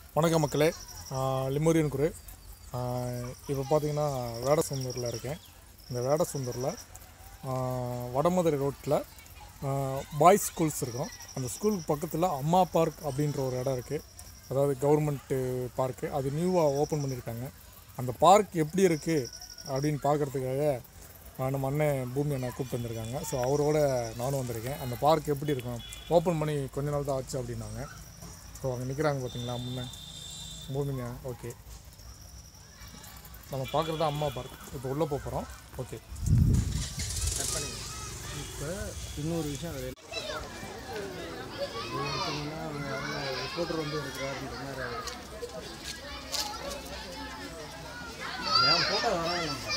வணக்கம் மக்களே லிமோரியன் குரு இப்போ பார்த்தீங்கன்னா வேடசுந்தூரில் இருக்கேன் இந்த வேடசுந்தூரில் வடமதுரை ரோட்டில் பாய்ஸ் ஸ்கூல்ஸ் இருக்கும் அந்த ஸ்கூலுக்கு பக்கத்தில் அம்மா பார்க் அப்படின்ற ஒரு இடம் இருக்குது அதாவது கவர்மெண்ட்டு பார்க்கு அது நியூவாக ஓப்பன் பண்ணியிருக்காங்க அந்த பார்க் எப்படி இருக்குது அப்படின்னு பார்க்குறதுக்காக நம்ம அண்ணன் பூமி அண்ணா கூப்பிட்டு வந்திருக்காங்க ஸோ அவரோட நானும் வந்திருக்கேன் அந்த பார்க் எப்படி இருக்கும் ஓப்பன் பண்ணி கொஞ்ச நாள் தான் ஆச்சு அப்படின்னாங்க ஸோ அங்கே நிற்கிறாங்க பார்த்தீங்களா முன்னே பூமிங்க ஓகே நம்ம பார்க்குறது அம்மா பார்க் இப்போ உள்ளே போக போகிறோம் ஓகே இப்போ இன்னொரு விஷயம் அது பார்த்தீங்கன்னா அவங்க யாரும் ரிப்போர்ட்டர் வந்து இருக்கிறாருன்ற மாதிரி ஆகுது. என் ஃபோட்டோ வேணாம்